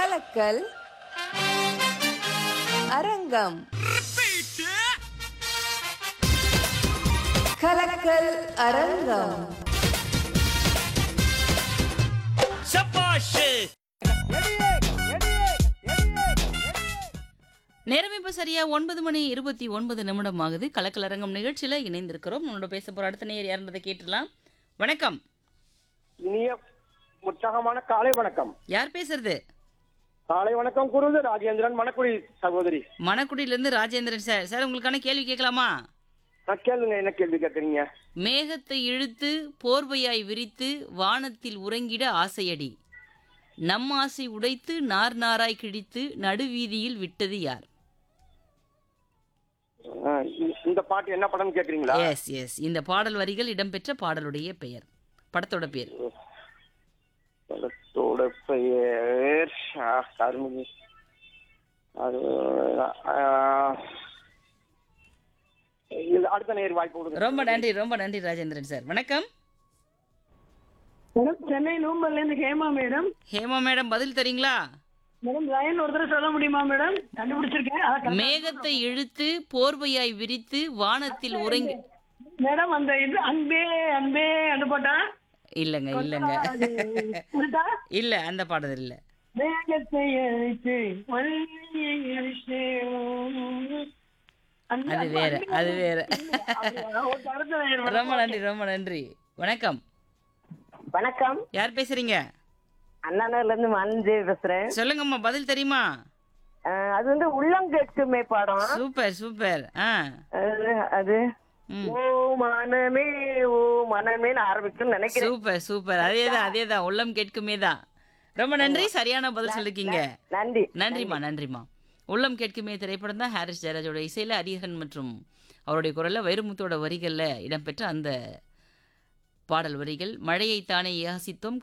கலக்கல் அரங்கம் கலக்கல் அரங்கம் நேரம் இப்போ சரியா ஒன்பது மணி இருபத்தி ஒன்பது நிமிடம் ஆகுது கலக்கலரங்கம் நிகழ்ச்சியில் இணைந்திருக்கிறோம் நம்மளோட பேச போகிற அடுத்த நேர் யாருன்றதை கேட்டுடலாம் வணக்கம் இனிய உற்சாகமான காலை வணக்கம் யார் பேசுறது காலை வணக்கம் கூறுவது ராஜேந்திரன் மணக்குடி சகோதரி மணக்குடியிலேருந்து ராஜேந்திரன் சார் சார் உங்களுக்கான கேள்வி கேட்கலாமா நான் கேளுங்க என்ன கேள்வி கேட்குறீங்க மேகத்தை இழுத்து போர்வையாய் விரித்து வானத்தில் உறங்கிட ஆசையடி நம் ஆசை உடைத்து நார் நாராய் கிழித்து நடுவீதியில் விட்டது யார் ஆ, இ- இந்த பாட்டு என்ன படம்னு கேக்குறீங்களா எஸ் எஸ் இந்த பாடல் வரிகள் இடம்பெற்ற பாடலுடைய பெயர் படத்தோட பேர் படத்தோட பெயர் ஆ, கருமணி அது ஆ, இது அடுத்த நேர் வாய்ப்பு கொடுங்க ரொம்ப நன்றி ரொம்ப நன்றி ராஜேந்திரன் சார் வணக்கம் மேடம் சென்னை நூம்பர்ல இருந்து ஹேமா மேடம் ஹேமா மேடம் பதில் தரீங்களா மேடம் லைன் ஒரு தடவை சொல்ல முடியுமா மேடம் கண்டுபிடிச்சிருக்கேன் அதான் correct. மேகத்தை இழுத்து போர்வையாய் விரித்து வானத்தில் உறங்கி மேடம் அந்த இது அன்பே அன்பே அந்த பாட்டா இல்லைங்க இல்லைங்க அது உண்டா? இல்ல அந்த பாடல் இல்ல மேகத்தை அழித்து மல்லியை அழித்து அந்த- அது வேற அது வேற அப்படியா? ஒரு கருத்து வேறு மேடம். ரொம்ப நன்றி ரொம்ப நன்றி வணக்கம் வணக்கம் யார் பேசுறீங்க அண்ணாநகர்ல இருந்து மஞ்சு பேசுறேன் சொல்லுங்கம்மா பதில் தெரியுமா அஹ் அது வந்து உள்ளங்கேட்டுமே பாடம் சூப்பர் சூப்பர் ஆ அது அது ம். ஓ மனமே ஓ மனமேன்னு ஆரம்பிக்கும் நினைக்கிறேன் சூப்பர் சூப்பர் அதேதான் அதேதான் உள்ளம் கேட்குமே தான் ரொம்ப நன்றி சரியான பதில் சொல்லிருக்கீங்க நன்றி நன்றிம்மா நன்றிம்மா உள்ளம் கேட்குமே திரைப்படம் தான் ஹாரிஸ் ஜெயராஜோட இசையில் அரியகன் மற்றும் அவருடைய குரலில் வைரமுத்தோட வரிகளில் இடம்பெற்ற அந்த பாடல் வரிகள் மழையை தானே யாசித்தோம்